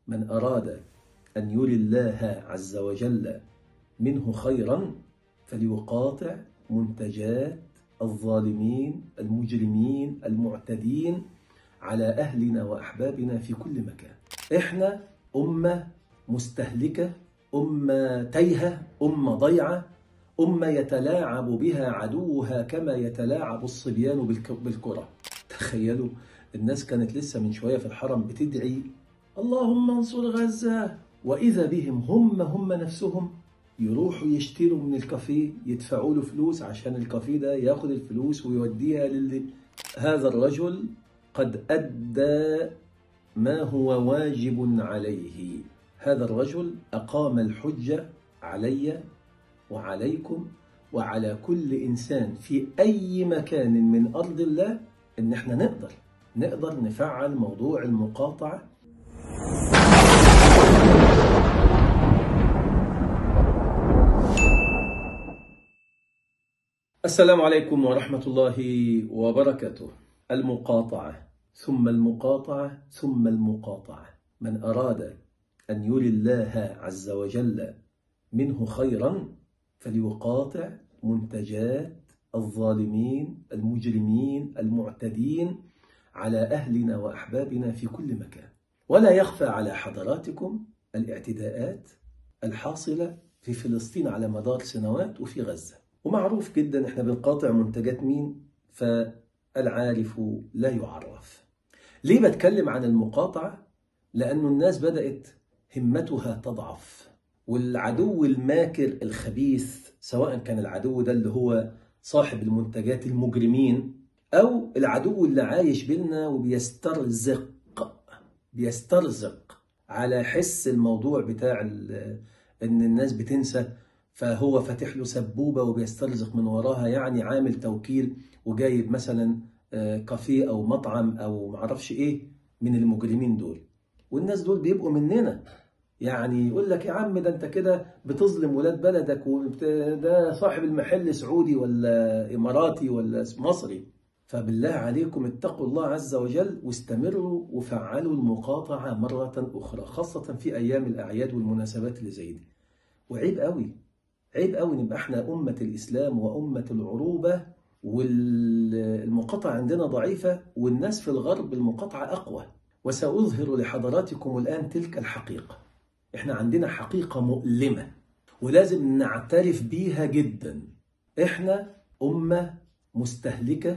من أراد أن يري الله عز وجل منه خيرا فليقاطع منتجات الظالمين المجرمين المعتدين على أهلنا وأحبابنا في كل مكان إحنا أمة مستهلكة أمة تايهة أمة ضيعة أمة يتلاعب بها عدوها كما يتلاعب الصبيان بالك- بالكرة تخيلوا الناس كانت لسه من شوية في الحرم بتدعي اللهم انصر غزة وإذا بهم هم هم نفسهم يروحوا يشتروا من الكافيه يدفعوا له فلوس عشان الكافيه ده ياخد الفلوس ويوديها للي هذا الرجل قد أدى ما هو واجب عليه هذا الرجل أقام الحجة علي وعليكم وعلى كل إنسان في أي مكان من أرض الله إن إحنا نقدر نقدر نفعل موضوع المقاطعة السلام عليكم ورحمة الله وبركاته المقاطعة ثم المقاطعة ثم المقاطعة من أراد أن يري الله عز وجل منه خيرا فليقاطع منتجات الظالمين المجرمين المعتدين على أهلنا وأحبابنا في كل مكان ولا يخفى على حضراتكم الاعتداءات الحاصلة في فلسطين على مدار سنوات وفي غزة ومعروف جدا احنا بنقاطع منتجات مين فالعارف لا يعرف ليه بتكلم عن المقاطعة لأنه الناس بدأت همتها تضعف والعدو الماكر الخبيث سواء كان العدو ده اللي هو صاحب المنتجات المجرمين أو العدو اللي عايش بينا وبيسترزق بيسترزق على حس الموضوع بتاع ال- ان الناس بتنسى فهو فاتح له سبوبه وبيسترزق من وراها يعني عامل توكيل وجايب مثلا آه، كافيه او مطعم او معرفش ايه من المجرمين دول والناس دول بيبقوا مننا يعني يقول لك يا عم ده انت كده بتظلم ولاد بلدك وبت- ده صاحب المحل سعودي ولا اماراتي ولا مصري فبالله عليكم اتقوا الله عز وجل واستمروا وفعلوا المقاطعة مرة أخرى خاصة في أيام الأعياد والمناسبات اللي زي دي وعيب قوي عيب قوي نبقى احنا أمة الإسلام وأمة العروبة والمقاطعة عندنا ضعيفة والناس في الغرب المقاطعة أقوى وسأظهر لحضراتكم الآن تلك الحقيقة احنا عندنا حقيقة مؤلمة ولازم نعترف بيها جدا احنا أمة مستهلكة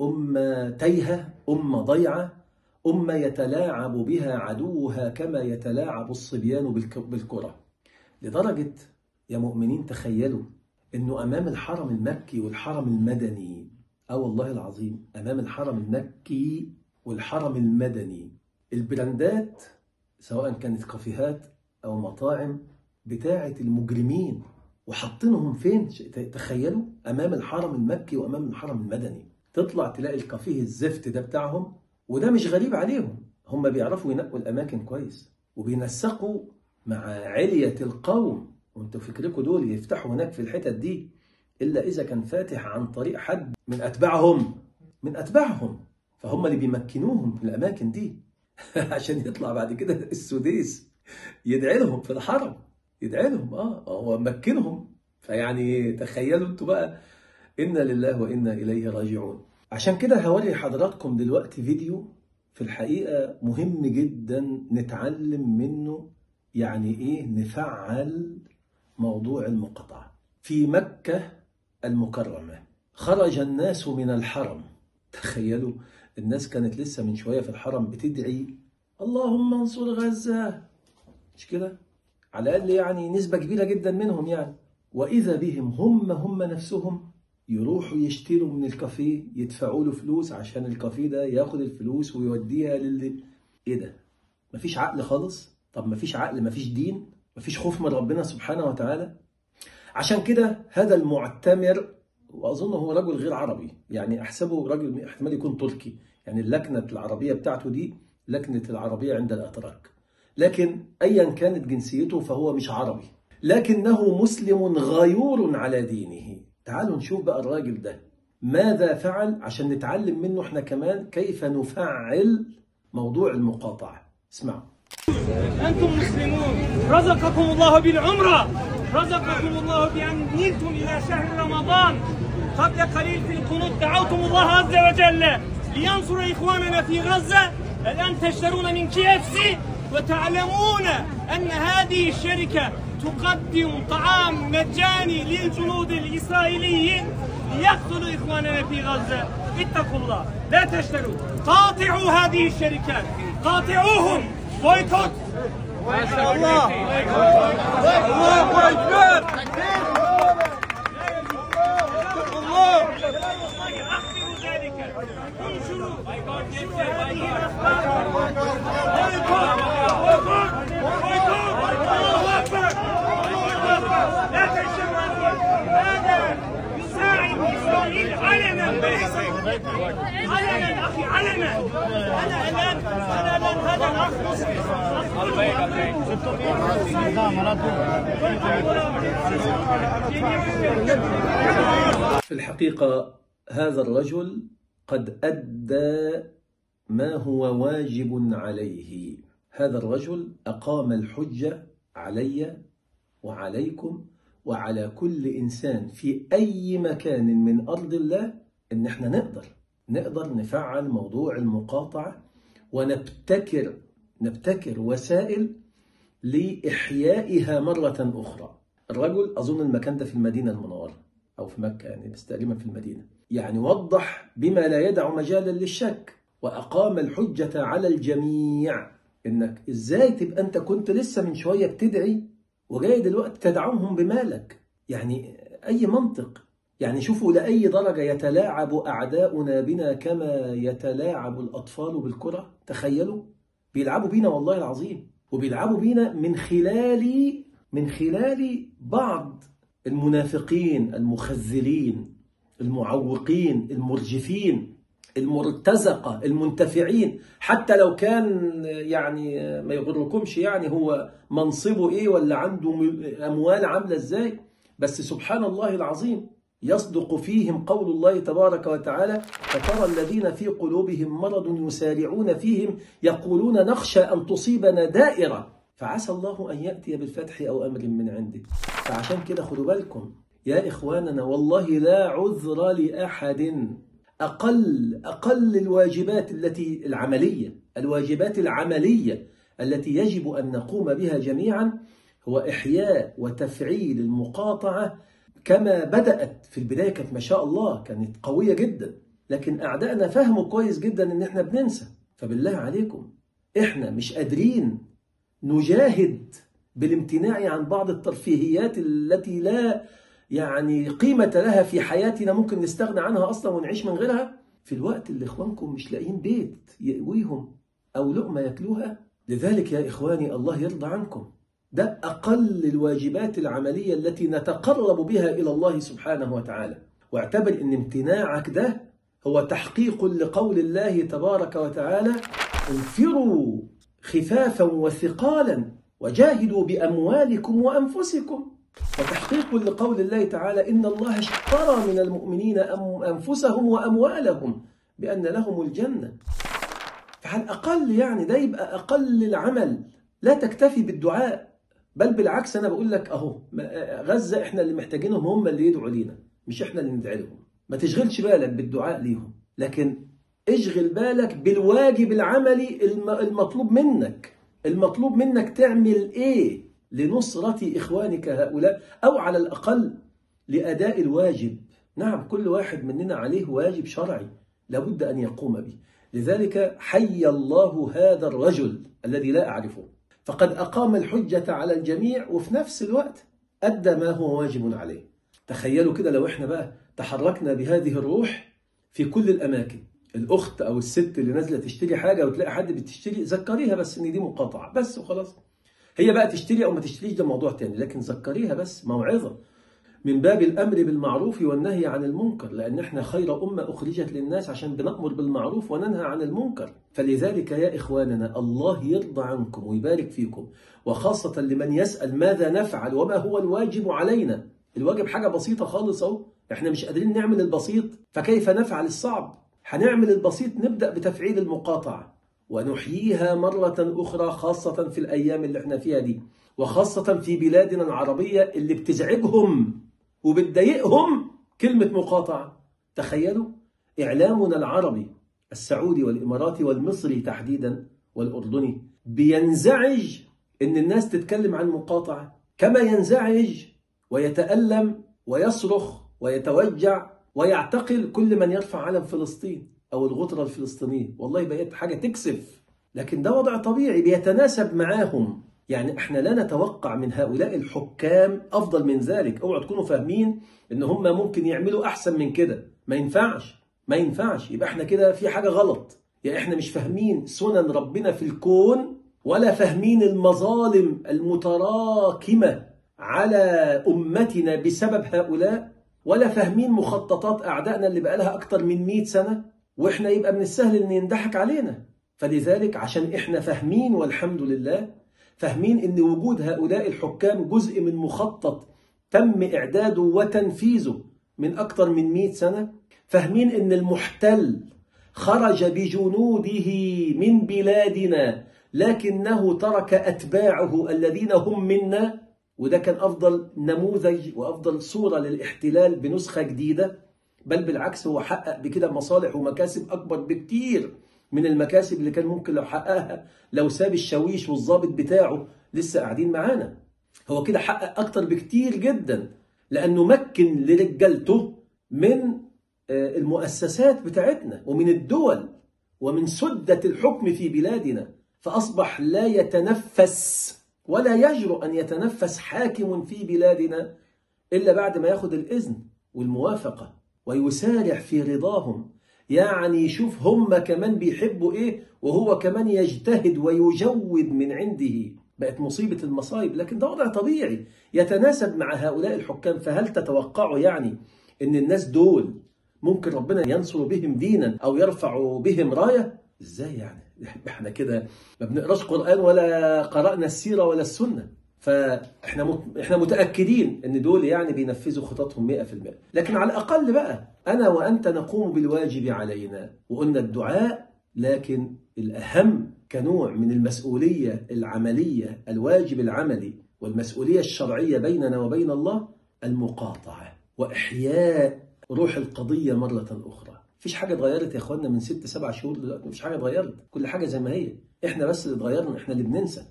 أمة تايهة أمة ضيعة أمة يتلاعب بها عدوها كما يتلاعب الصبيان بالك- بالكرة لدرجة يا مؤمنين تخيلوا أنه أمام الحرم المكي والحرم المدني أه والله العظيم أمام الحرم المكي والحرم المدني البراندات سواء كانت كافيهات أو مطاعم بتاعة المجرمين وحاطينهم فين تخيلوا أمام الحرم المكي وأمام الحرم المدني تطلع تلاقي الكافيه الزفت ده بتاعهم وده مش غريب عليهم هم بيعرفوا ينقوا الأماكن كويس وبينسقوا مع علية القوم وانتوا فكركم دول يفتحوا هناك في الحتت دي إلا إذا كان فاتح عن طريق حد من أتباعهم من أتباعهم فهم اللي بيمكنوهم في الأماكن دي عشان يطلع بعد كده السديس يدعي لهم في الحرم يدعي لهم اه هو مكنهم فيعني تخيلوا انتوا بقى إنا لله وإنا إليه راجعون عشان كده هوري حضراتكم دلوقتي فيديو في الحقيقة مهم جدا نتعلم منه يعني إيه نفعل موضوع المقاطعة في مكة المكرمة خرج الناس من الحرم تخيلوا الناس كانت لسه من شوية في الحرم بتدعي اللهم انصر غزة مش كده على الأقل يعني نسبة كبيرة جدا منهم يعني وإذا بهم هم هم نفسهم يروحوا يشتروا من الكافيه يدفعوا له فلوس عشان الكافيه ده ياخد الفلوس ويوديها للي ايه ده مفيش عقل خالص طب مفيش عقل مفيش دين مفيش خوف من ربنا سبحانه وتعالى عشان كده هذا المعتمر واظن هو رجل غير عربي يعني احسبه رجل احتمال يكون تركي يعني اللكنه العربيه بتاعته دي لكنه العربيه عند الاتراك لكن ايا كانت جنسيته فهو مش عربي لكنه مسلم غيور على دينه تعالوا نشوف بقى الراجل ده ماذا فعل عشان نتعلم منه احنا كمان كيف نفعل موضوع المقاطعة اسمعوا أنتم مسلمون رزقكم الله بالعمرة رزقكم الله بأن نلتم إلى شهر رمضان قبل قليل في القنوت دعوتم الله عز وجل لينصر إخواننا في غزة الآن تشترون من كي اف سي وتعلمون أن هذه الشركة تقدم طعام مجاني للجنود الإسرائيليين ليقتلوا إخواننا في غزة اتقوا الله لا تشتروا قاطعوا هذه الشركات قاطعوهم بويكوت ما شاء الله الله اكبر الله اخبروا ذلك انشروا هذه الاخبار بويكوت بويكوت الله اكبر الله اكبر لا تشتروا هذا يساعد اسرائيل علنا علنا اخي علنا انا الان انا الان هذا الاخ مسلم في الحقيقة هذا الرجل قد أدى ما هو واجب عليه هذا الرجل أقام الحجة علي وعليكم وعلى كل إنسان في أي مكان من أرض الله إن إحنا نقدر نقدر نفعل موضوع المقاطعة ونبتكر نبتكر وسائل لإحيائها مرة أخرى الرجل أظن المكان ده في المدينة المنورة أو في مكة يعني بس تقريبا في المدينة يعني وضح بما لا يدع مجالا للشك وأقام الحجة على الجميع إنك إزاي تبقى أنت كنت لسه من شوية بتدعي وجاي دلوقتي تدعوهم بمالك يعني أي منطق يعني شوفوا لأي درجة يتلاعب أعداؤنا بنا كما يتلاعب الأطفال بالكرة تخيلوا بيلعبوا بينا والله العظيم وبيلعبوا بينا من خلال من خلال بعض المنافقين المخذلين المعوقين المرجفين المرتزقة المنتفعين حتى لو كان يعني ما يغركمش يعني هو منصبه ايه ولا عنده اموال عاملة ازاي بس سبحان الله العظيم يصدق فيهم قول الله تبارك وتعالى فترى الذين في قلوبهم مرض يسارعون فيهم يقولون نخشى أن تصيبنا دائرة فعسى الله أن يأتي بالفتح أو أمر من عنده فعشان كده خدوا بالكم يا إخواننا والله لا عذر لأحد أقل أقل الواجبات التي العملية الواجبات العملية التي يجب أن نقوم بها جميعا هو إحياء وتفعيل المقاطعة كما بدأت في البداية كانت ما شاء الله كانت قوية جدا لكن أعدائنا فهموا كويس جدا إن إحنا بننسى فبالله عليكم إحنا مش قادرين نجاهد بالامتناع عن بعض الترفيهيات التي لا يعني قيمة لها في حياتنا ممكن نستغنى عنها أصلا ونعيش من غيرها في الوقت اللي إخوانكم مش لاقيين بيت يأويهم أو لقمة ياكلوها لذلك يا إخواني الله يرضى عنكم ده أقل الواجبات العملية التي نتقرب بها إلى الله سبحانه وتعالى واعتبر أن امتناعك ده هو تحقيق لقول الله تبارك وتعالى انفروا خفافا وثقالا وجاهدوا بأموالكم وأنفسكم وتحقيق لقول الله تعالى إن الله اشترى من المؤمنين أنفسهم وأموالهم بأن لهم الجنة فعلى الأقل يعني ده يبقى أقل العمل لا تكتفي بالدعاء بل بالعكس أنا بقول لك أهو غزة إحنا اللي محتاجينهم هم اللي يدعوا لينا مش إحنا اللي ندعي لهم ما تشغلش بالك بالدعاء ليهم لكن اشغل بالك بالواجب العملي المطلوب منك المطلوب منك تعمل إيه لنصرة إخوانك هؤلاء أو على الأقل لأداء الواجب نعم كل واحد مننا عليه واجب شرعي لابد أن يقوم به لذلك حي الله هذا الرجل الذي لا أعرفه فقد أقام الحجة على الجميع وفي نفس الوقت أدى ما هو واجب عليه تخيلوا كده لو احنا بقى تحركنا بهذه الروح في كل الأماكن الأخت أو الست اللي نازلة تشتري حاجة وتلاقي حد بتشتري ذكريها بس إن دي مقاطعة بس وخلاص هي بقى تشتري أو ما تشتريش ده موضوع تاني لكن ذكريها بس موعظة من باب الأمر بالمعروف والنهي عن المنكر لأن احنا خير أمة أخرجت للناس عشان بنأمر بالمعروف وننهى عن المنكر فلذلك يا إخواننا الله يرضى عنكم ويبارك فيكم وخاصة لمن يسأل ماذا نفعل وما هو الواجب علينا الواجب حاجة بسيطة خالص أهو احنا مش قادرين نعمل البسيط فكيف نفعل الصعب هنعمل البسيط نبدأ بتفعيل المقاطعة ونحييها مرة أخرى خاصة في الأيام اللي احنا فيها دي وخاصة في بلادنا العربية اللي بتزعجهم وبتضايقهم كلمة مقاطعة تخيلوا إعلامنا العربي السعودي والإماراتي والمصري تحديدا والأردني بينزعج إن الناس تتكلم عن مقاطعة كما ينزعج ويتألم ويصرخ ويتوجع ويعتقل كل من يرفع علم فلسطين أو الغطرة الفلسطينية والله بقيت حاجة تكسف لكن ده وضع طبيعي بيتناسب معاهم يعني احنا لا نتوقع من هؤلاء الحكام افضل من ذلك اوعوا تكونوا فاهمين ان هم ممكن يعملوا احسن من كده ما ينفعش ما ينفعش يبقى احنا كده في حاجه غلط يعني احنا مش فاهمين سنن ربنا في الكون ولا فاهمين المظالم المتراكمه على امتنا بسبب هؤلاء ولا فاهمين مخططات اعدائنا اللي بقالها اكتر من 100 سنه واحنا يبقى من السهل ان ينضحك علينا فلذلك عشان احنا فاهمين والحمد لله فاهمين ان وجود هؤلاء الحكام جزء من مخطط تم اعداده وتنفيذه من اكثر من 100 سنه فاهمين ان المحتل خرج بجنوده من بلادنا لكنه ترك اتباعه الذين هم منا وده كان افضل نموذج وافضل صوره للاحتلال بنسخه جديده بل بالعكس هو حقق بكده مصالح ومكاسب اكبر بكتير من المكاسب اللي كان ممكن لو حققها لو ساب الشاويش والضابط بتاعه لسه قاعدين معانا هو كده حقق اكتر بكتير جدا لانه مكن لرجالته من المؤسسات بتاعتنا ومن الدول ومن سدة الحكم في بلادنا فأصبح لا يتنفس ولا يجرؤ أن يتنفس حاكم في بلادنا إلا بعد ما ياخد الإذن والموافقة ويسارع في رضاهم يعني شوف هم كمان بيحبوا ايه وهو كمان يجتهد ويجود من عنده بقت مصيبة المصايب لكن ده وضع طبيعي يتناسب مع هؤلاء الحكام فهل تتوقعوا يعني ان الناس دول ممكن ربنا ينصر بهم دينا او يرفع بهم راية ازاي يعني احنا كده ما بنقراش قرآن ولا قرأنا السيرة ولا السنة فاحنا مت... احنا متاكدين ان دول يعني بينفذوا خططهم 100% لكن على الاقل بقى انا وانت نقوم بالواجب علينا وقلنا الدعاء لكن الاهم كنوع من المسؤوليه العمليه الواجب العملي والمسؤوليه الشرعيه بيننا وبين الله المقاطعه واحياء روح القضيه مره اخرى مفيش حاجه اتغيرت يا اخوانا من ست سبع شهور دلوقتي مفيش حاجه اتغيرت كل حاجه زي ما هي احنا بس اللي اتغيرنا احنا اللي بننسى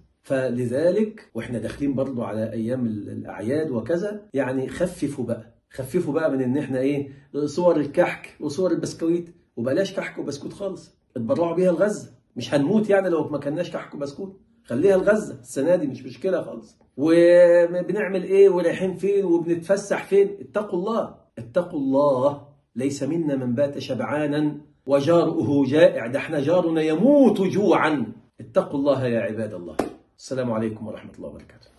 فلذلك واحنا داخلين برضو على ايام الاعياد وكذا يعني خففوا بقى خففوا بقى من ان احنا ايه صور الكحك وصور البسكويت وبلاش كحك وبسكوت خالص اتبرعوا بيها لغزه مش هنموت يعني لو ما كناش كحك وبسكوت خليها لغزه السنه دي مش مشكله خالص وبنعمل ايه ورايحين فين وبنتفسح فين اتقوا الله اتقوا الله ليس منا من بات شبعانا وجاره جائع ده احنا جارنا يموت جوعا اتقوا الله يا عباد الله السلام عليكم ورحمة الله وبركاته